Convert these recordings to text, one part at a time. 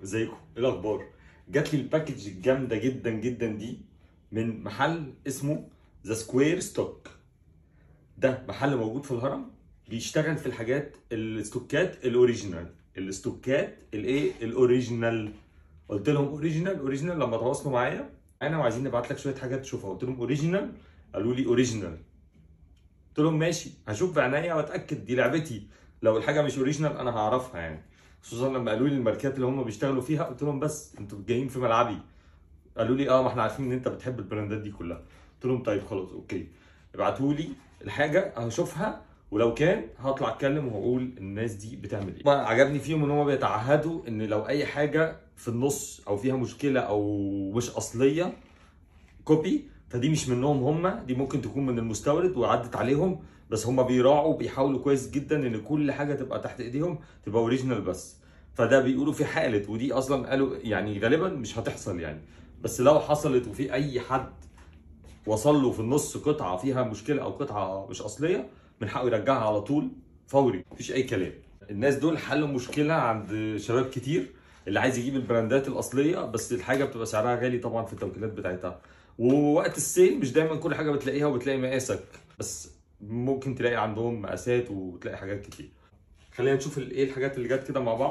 ازيكم ايه الاخبار جات لي الباكج الجامده جدا جدا دي من محل اسمه ذا سكوير ستوك ده محل موجود في الهرم بيشتغل في الحاجات الستوكات الاوريجينال الستوكات الايه الاوريجينال قلت لهم اوريجينال اوريجينال لما تواصلوا معايا انا وعايزين نبعت لك شويه حاجات تشوفها قلت لهم اوريجينال قالوا لي اوريجينال قلت لهم ماشي هشوف بعينيا واتاكد دي لعبتي لو الحاجه مش اوريجينال انا هعرفها يعني خصوصا لما قالوا لي الماركات اللي هم بيشتغلوا فيها قلت لهم بس انتوا جايين في ملعبي قالوا لي اه ما احنا عارفين ان انت بتحب البراندات دي كلها قلت لهم طيب خلاص اوكي ابعتوا لي الحاجه هشوفها ولو كان هطلع اتكلم وهقول الناس دي بتعمل ايه طبعا عجبني فيهم ان هم بيتعهدوا ان لو اي حاجه في النص او فيها مشكله او مش اصليه كوبي فدي مش منهم هم دي ممكن تكون من المستورد وعدت عليهم بس هم بيراعوا بيحاولوا كويس جدا ان كل حاجه تبقى تحت ايديهم تبقى اوريجينال بس فده بيقولوا في حاله ودي اصلا قالوا يعني غالبا مش هتحصل يعني بس لو حصلت وفي اي حد وصل له في النص قطعه فيها مشكله او قطعه مش اصليه من حقه يرجعها على طول فوري مفيش اي كلام الناس دول حلوا مشكله عند شباب كتير اللي عايز يجيب البراندات الاصليه بس الحاجه بتبقى سعرها غالي طبعا في التوكيلات بتاعتها ووقت السيل مش دايما كل حاجه بتلاقيها وبتلاقي مقاسك بس ممكن تلاقي عندهم مقاسات وتلاقي حاجات كتير خلينا نشوف ال- ايه الحاجات اللي جت كده مع بعض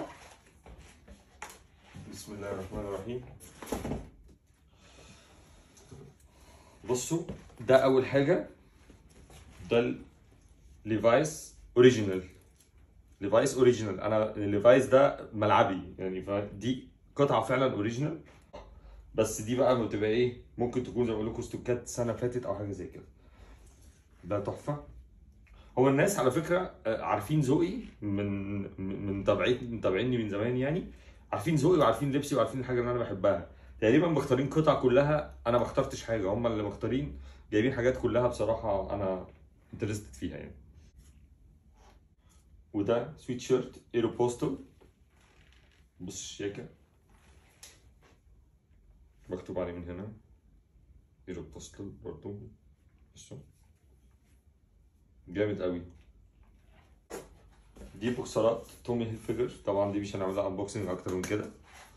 بسم الله الرحمن الرحيم بصوا ده اول حاجه ده ليفايس اوريجينال ليفايس اوريجينال انا الليفايس ده ملعبي يعني فدي قطعه فعلا اوريجينال بس دي بقى بتبقى ايه ممكن تكون زي ما بقول لكم ستوكات سنه فاتت او حاجه زي كده ده تحفه هو الناس على فكره آه، عارفين ذوقي من من من تابعين متابعيني من زمان يعني عارفين ذوقي وعارفين لبسي وعارفين الحاجه اللي انا بحبها تقريبا مختارين قطع كلها انا ما اخترتش حاجه هم اللي مختارين جايبين حاجات كلها بصراحه انا انترستد فيها يعني وده سويت شيرت ايرو بوستل بص الشياكه مكتوب عليه من هنا ايرو بوستل برضو بصوا جامد قوي دي بوكسرات تومي هيلفيجر طبعا دي مش هنعملها انبوكسنج اكتر من كده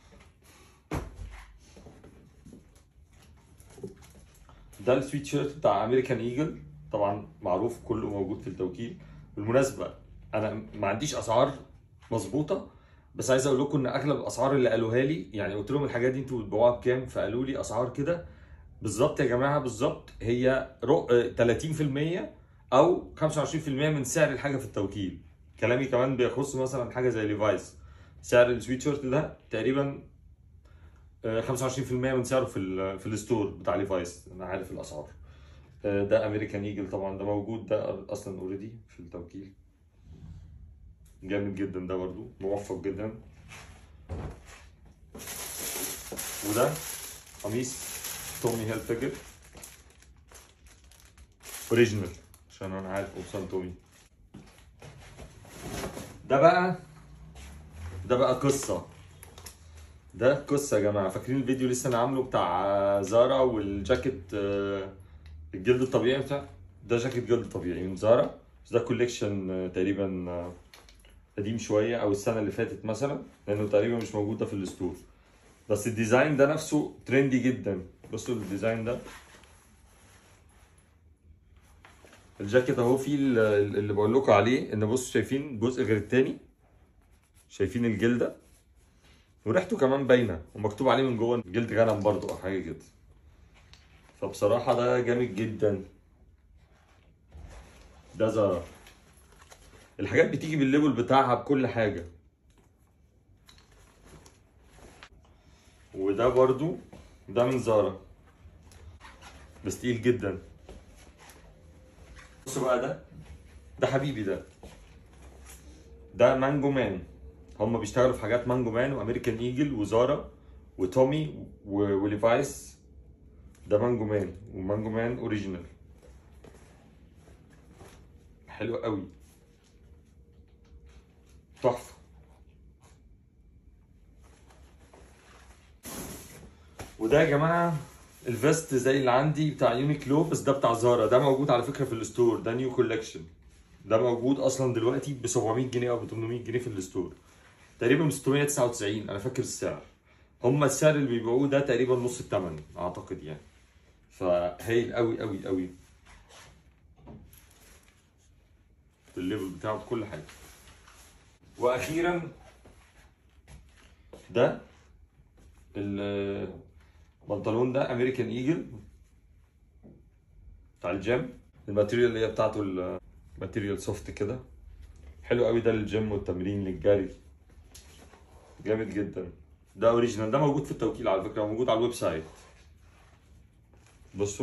ده السويت شيرت بتاع امريكان ايجل طبعا معروف كله موجود في التوكيل بالمناسبه انا ما عنديش اسعار مظبوطه بس عايز اقول لكم ان اغلب الاسعار اللي قالوها لي يعني قلت لهم الحاجات دي انتوا بتبيعوها بكام فقالوا لي اسعار كده بالظبط يا جماعه بالظبط هي رو- آه، 30% او 25% من سعر الحاجه في التوكيل كلامي كمان بيخص مثلا حاجه زي ليفايس سعر السويت شيرت ده تقريبا آه، 25% من سعره في ال في الستور بتاع ليفايس انا عارف الاسعار آه، ده امريكان ايجل طبعا ده موجود ده اصلا اوريدي في التوكيل جامد جدا ده برضو موفق جدا وده قميص تومي هيلفيجر اوريجينال عشان انا عارف قمصان تومي ده بقى ده بقى قصه ده قصه يا جماعه فاكرين الفيديو لسه انا عامله بتاع زارا والجاكيت آه، الجلد الطبيعي بتاع ده جاكيت جلد طبيعي من زارا بس ده كوليكشن آه، تقريبا آه، قديم شويه او السنه اللي فاتت مثلا لانه تقريبا مش موجود ده في الستور بس الديزاين ده نفسه ترندي جدا بصوا الديزاين ده الجاكيت اهو فيه ال- اللي بقول لكم عليه ان بصوا شايفين جزء غير التاني شايفين الجلده وريحته كمان باينه ومكتوب عليه من جوه جلد غنم برضو او حاجه كده فبصراحه ده جامد جدا ده زارا الحاجات بتيجي بالليبل بتاعها بكل حاجه وده برضو ده من زارا بس تقيل جدا بصوا بقى ده ده حبيبي ده ده مانجو مان هم بيشتغلوا في حاجات مانجو مان وامريكان ايجل وزارا وتومي و- وليفايس ده مانجو مان ومانجو مان اوريجينال حلو قوي تحفه وده يا جماعه الفيست زي اللي عندي بتاع يونيكلو بس ده بتاع زارا ده موجود على فكره في الستور ده نيو كولكشن ده موجود اصلا دلوقتي ب 700 جنيه او ب 800 جنيه في الستور تقريبا 699 انا فاكر السعر هم السعر اللي بيبيعوه ده تقريبا نص الثمن اعتقد يعني فهايل قوي قوي قوي الليفل بتاعه بكل حاجه واخيرا ده البنطلون ده امريكان ايجل بتاع الجيم الماتيريال اللي هي بتاعته الماتيريال سوفت كده حلو قوي ده للجيم والتمرين للجري جامد جدا ده اوريجينال ده موجود في التوكيل على فكره موجود على الويب سايت بصوا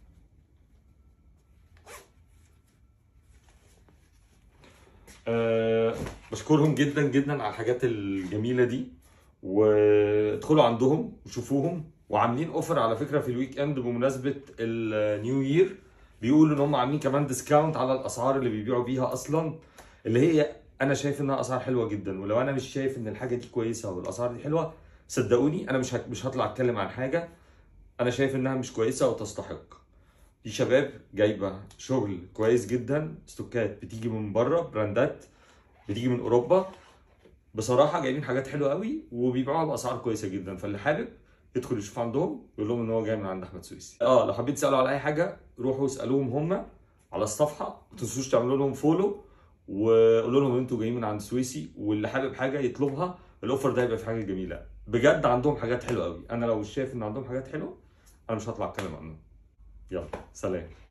أه بشكرهم جدا جدا على الحاجات الجميله دي وادخلوا عندهم وشوفوهم وعاملين اوفر على فكره في الويك اند بمناسبه النيو يير بيقولوا ان هم عاملين كمان ديسكاونت على الاسعار اللي بيبيعوا بيها اصلا اللي هي انا شايف انها اسعار حلوه جدا ولو انا مش شايف ان الحاجه دي كويسه والاسعار دي حلوه صدقوني انا مش هت- مش هطلع اتكلم عن حاجه انا شايف انها مش كويسه وتستحق دي شباب جايبه شغل كويس جدا ستوكات بتيجي من بره براندات بتيجي من اوروبا بصراحه جايبين حاجات حلوه قوي وبيبيعوها باسعار كويسه جدا فاللي حابب يدخل يشوف عندهم يقول لهم ان هو جاي من عند احمد سويسي اه لو حابين تسالوا على اي حاجه روحوا اسالوهم هم على الصفحه ما تنسوش تعملوا لهم فولو وقولوا لهم انتوا جايين من عند سويسي واللي حابب حاجه يطلبها الاوفر ده هيبقى في حاجه جميله بجد عندهم حاجات حلوه قوي انا لو مش شايف ان عندهم حاجات حلوه انا مش هطلع اتكلم عنهم يلا سلام